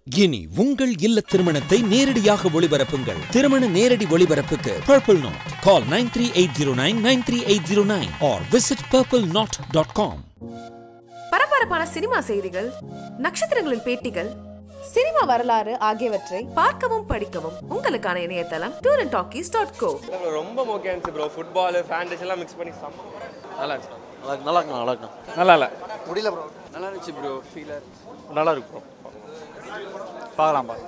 இனி உங்கள் இல்ல திருமணத்தை நேரடியாக ஒளிபரப்புங்கள் திருமண நேரடி ஒளிபரப்புக்கு purple knot call nine three eight zero nine nine three eight zero nine or visit purple knot dot com பரபரப்பான சினிமா செய்திகள் நட்சத்திரங்களின் பேட்டிகள் சினிமா வரலாறு ஆகியவற்றை பார்க்கவும் படிக்கவும் உங்களுக்கான இணையதளம் tour and talkies dot co bro, ரொம்ப மோக்கே இருந்துச்சு ப்ரோ ஃபுட்பால் ஃபேண்டஸ் எல்லாம் மிக்ஸ் பண்ணி செம்ம நல்லா இருந்துச்சு நல்லா இருக்கு நல்லா இருக்கு நல்லா இல்லை முடியல ப்ரோ நல்லா இருந்துச்சு ப்ரோ ஃபீலர் நல்லா இருக்கு ப்ரோ பார்க்கலாம் பா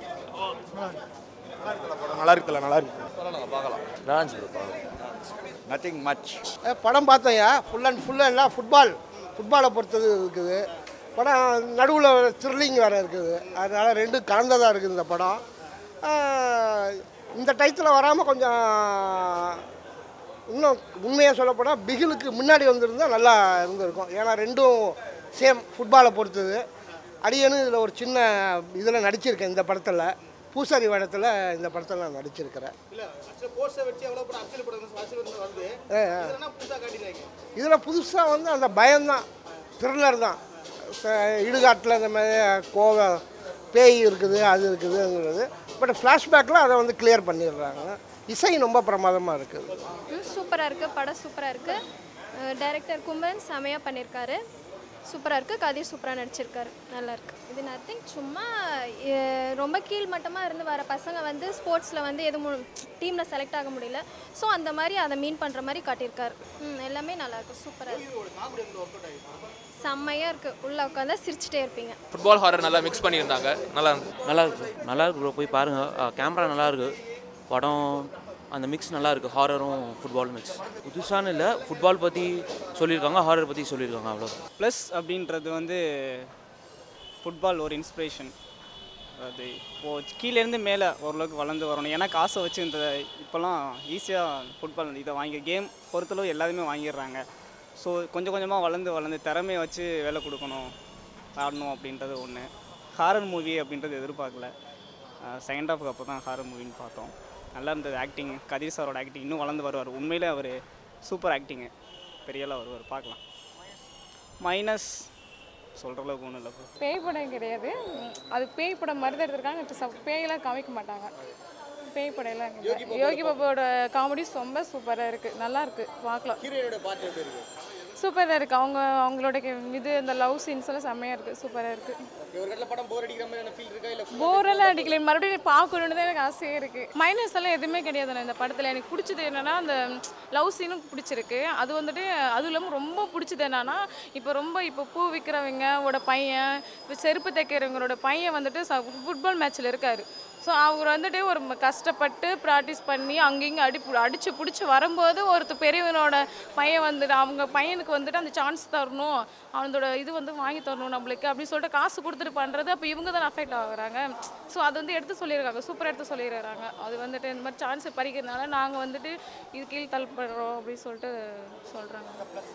நல்லா இருக்குல்ல நல்லா இருக்கு நல்லா இருந்துச்சு ப்ரோ நத்திங் மச் படம் பார்த்தேன்யா ஃபுல் அண்ட் ஃபுல் எல்லாம் ஃபுட்பால் ஃபுட்பாலை பொறுத்தது இருக்குது படம் நடுவில் த்ரில்லிங் வேறு இருக்குது அதனால் ரெண்டும் கலந்ததாக இருக்குது இந்த படம் ஆஹ், இந்த டயத்தில் வராமல் கொஞ்சம் இன்னும் உண்மையாக சொல்லப்போனால் பிகிலுக்கு முன்னாடி வந்திருந்தால் நல்லா இருந்திருக்கும் ஏன்னா ரெண்டும் சேம் ஃபுட்பாலை பொறுத்தது அடியனு இதில் ஒரு சின்ன இதில் நடிச்சிருக்கேன் இந்த படத்தில் பூசாரி வேடத்தில் இந்த படத்தில் நான் நடிச்சிருக்கிறேன் இதில் புதுசாக வந்து அந்த பயம்தான் த்ரில்லர் தான் ச- இடுகாட்டில் இந்த மாதிரி கோவ பேய் இருக்குது அது இருக்குதுங்கிறது பட் ஃப்ளாஷ்பேக்கில் அதை வந்து கிளியர் பண்ணிடுறாங்க இசை ரொம்ப பிரமாதமாக இருக்குது சூப்பராக இருக்குது படம் சூப்பராக இருக்குது டைரக்டர் கும்பன் செமையாக பண்ணியிருக்காரு சூப்பராக இருக்குது கதை சூப்பராக நடிச்சிருக்காரு நல்லா இருக்கு இது நத்திங் சும்மா அஹ், ரொம்ப கீழ்மட்டமாக இருந்து வர பசங்க வந்து ஸ்போர்ட்ஸில் வந்து எதுவும் டீமில் செலக்ட் ஆக முடியல ஸோ அந்த மாதிரி அதை மீன் பண்ணுற மாதிரி காட்டியிருக்காரு ம், எல்லாமே நல்லா இருக்கு சூப்பராக இருக்கு செம்மையாக இருக்குது உள்ளே உட்காந்தா சிரிச்சிட்டே இருப்பீங்க ஃபுட்பால் ஹாரர் நல்லா மிக்ஸ் பண்ணியிருந்தாங்க நல்லா இருந்துச்சு நல்லா இருக்கு நல்லா இருக்கு ப்ரோ போய் பாருங்கள் கேமரா நல்லா இருக்கு படம் அந்த மிக்ஸ் நல்லா இருக்கு ஹாரரும் ஃபுட்பால் மிக்ஸ் புதுசான இல்லை ஃபுட்பால் பற்றி சொல்லியிருக்காங்க ஹாரர் பற்றி சொல்லியிருக்காங்க அவ்வளோ ப்ளஸ் அப்படின்றது வந்து ஃபுட்பால் ஒரு இன்ஸ்பிரேஷன் அது இப்போது கீழேருந்து மேலே ஓரளவுக்கு வளர்ந்து வரணும் ஏன்னா காசை வச்சு இந்த இப்போல்லாம் ஈஸியாக ஃபுட்பால் இதை வாங்கி கேம் பொறுத்தளவு எல்லாருமே வாங்கிடுறாங்க ஸோ கொஞ்சம் கொஞ்சமாக வளர்ந்து வளர்ந்து திறமையை வச்சு வேலை கொடுக்கணும் ஆடணும் அப்படின்றது ஒன்று ஹாரர் மூவி அப்படின்றது எதிர்பார்க்கல செகண்ட் ஹாஃப்க்கு அப்போ தான் ஹாரர் மூவின்னு பார்த்தோம் நல்லா இருந்தது ஆக்டிங் கதிர் சாரோட ஆக்டிங் இன்னும் வளர்ந்து வருவார் உண்மையிலே அவர் சூப்பர் ஆக்டிங்கு பெரியலாம் வருவார் பார்க்கலாம் மைனஸ் சொல்கிற அளவுக்கு ஒன்றும் இல்லை bro. பேய் படம் கிடையாது உம், அது பேய் படம் மாதிரி தான் எடுத்திருக்காங்க இப்ப ச- பேயெல்லாம் காமிக்க மாட்டாங்க பேய் படம் எல்லாம் இல்லை. யோகி பாபாவோட காமெடி ரொம்ப சூப்பராக இருக்குது நல்லா இருக்கு பார்க்கலாம் சூப்பராக இருக்குது அவங்க அவங்களோட கே- இது இந்த லவ் சீன்ஸ் எல்லாம் செம்மையாக இருக்குது சூப்பராக இருக்குது போரெல்லாம் அடிக்கல மறுபடியும் பார்க்கணுன்னு தான் எனக்கு ஆசையே இருக்குது மைனஸ் எல்லாம் எதுவுமே கிடையாது நான் இந்த படத்தில் எனக்கு பிடிச்சது என்னன்னா அந்த லவ் சீனும் பிடிச்சிருக்கு அது வந்துட்டு அதுவும் இல்லாமல் ரொம்ப பிடிச்சது என்னன்னா இப்போ ரொம்ப இப்போ பூ விற்கிறவங்க ஓட பையன் இப்போ செருப்பு தைக்கிறவங்களோட பையன் வந்துட்டு ஃபுட்பால் மேட்ச்சில் இருக்கார் ஸோ அவர் வந்துட்டு ஒரு ம- கஷ்டப்பட்டு ப்ராக்டிஸ் பண்ணி அங்கேயும் அடி அடித்து பிடிச்சி வரும்போது ஒருத்தர் பெரியவனோட பையன் வந்துட்டு அவங்க பையனுக்கு வந்துட்டு அந்த சான்ஸ் தரணும் அவனோட இது வந்து வாங்கி தரணும் நம்மளுக்கு அப்படின்னு சொல்லிட்டு காசு கொடுத்துட்டு பண்ணுறது அப்போ இவங்க தான் அஃபெக்ட் ஆகுறாங்க ஸோ அது வந்து எடுத்து சொல்லியிருக்காங்க சூப்பராக எடுத்து சொல்லிடுறாங்க அது வந்துட்டு இந்த மாதிரி சான்ஸ் பறிக்கிறதுனால நாங்கள் வந்துட்டு இது கீழ் தள்ளப்படுறோம் அப்படின்னு சொல்லிட்டு சொல்கிறாங்க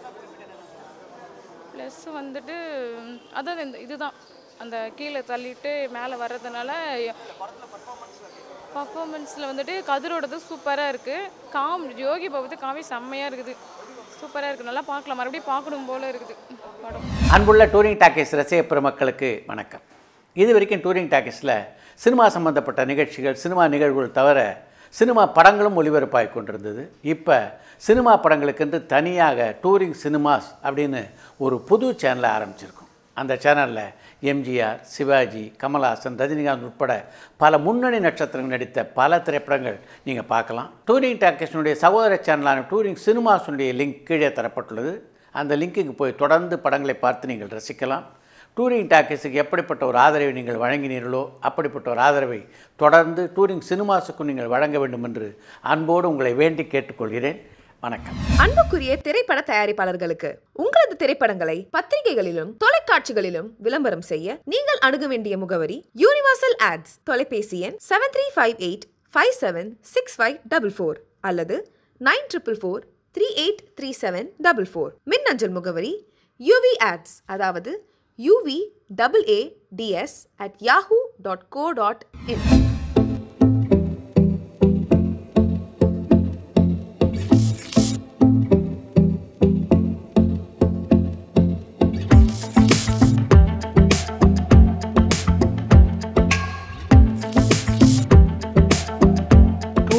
ப்ளஸ் வந்துட்டு அதான் இந்த இதுதான் அந்த கீழே தள்ளிட்டு மேலே வர்றதுனால பர்ஃபார்மன்ஸில் வந்துட்டு கதிரோடது சூப்பராக இருக்குது காம் யோகி பாபத்து காமி செம்மையாக இருக்குது சூப்பராக இருக்குது நல்லா பார்க்கலாம் மறுபடியும் பார்க்கணும் போல இருக்குது படம் அன்புள்ள டூரிங் டாக்கீஸ் ரசிக பெருமக்களுக்கு வணக்கம் இது வரைக்கும் டூரிங் டாக்கீஸில் சினிமா சம்பந்தப்பட்ட நிகழ்ச்சிகள் சினிமா நிகழ்வுகள் தவிர சினிமா படங்களும் ஒளிபரப்பாகி கொண்டிருந்தது இப்போ சினிமா படங்களுக்கென்று தனியாக டூரிங் சினிமாஸ் அப்படின்னு ஒரு புது சேனலை ஆரம்பிச்சிருக்கோம் அந்த சேனலில் எம்ஜிஆர் சிவாஜி கமல்ஹாசன் ரஜினிகாந்த் உட்பட பல முன்னணி நட்சத்திரங்கள் நடித்த பல திரைப்படங்கள் நீங்கள் பார்க்கலாம் டூரிங் டாக்கீஸினுடைய சகோதர சேனலான டூரிங் சினிமாஸுடைய லிங்க் கீழே தரப்பட்டுள்ளது அந்த லிங்க்குக்கு போய் தொடர்ந்து படங்களை பார்த்து நீங்கள் ரசிக்கலாம் டூரிங் டாக்கீஸுக்கு எப்படிப்பட்ட ஒரு ஆதரவை நீங்கள் வழங்கினீர்களோ அப்படிப்பட்ட ஒரு ஆதரவை தொடர்ந்து டூரிங் சினிமாஸுக்கும் நீங்கள் வழங்க வேண்டும் என்று அன்போடு உங்களை வேண்டி கேட்டுக்கொள்கிறேன் வணக்கம் அன்புக்குரிய திரைப்பட தயாரிப்பாளர்களுக்கு உங்களது திரைப்படங்களை பத்திரிகைகளிலும் தொலைக்காட்சிகளிலும் விளம்பரம் செய்ய நீங்கள் அணுக வேண்டிய முகவரி யூனிவர்சல் ஆட்ஸ் தொலைபேசி எண் seven three five eight five seven six five double four அல்லது nine triple four three eight three seven double four மின்னஞ்சல் முகவரி யூவி ஆட்ஸ் அதாவது UV double A DS at Yahoo dot co dot in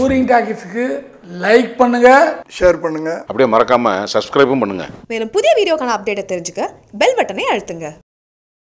touring டாக்கிஸுக்கு like பண்ணுங்கள் share பண்ணுங்கள் அப்படியே மறக்காமல் சப்ஸ்கிரைபும் பண்ணுங்கள் மேலும் புதிய வீடியோக்கான அப்டேட்டை தெரிஞ்சுக்க பெல் பட்டனை அழுத்துங்க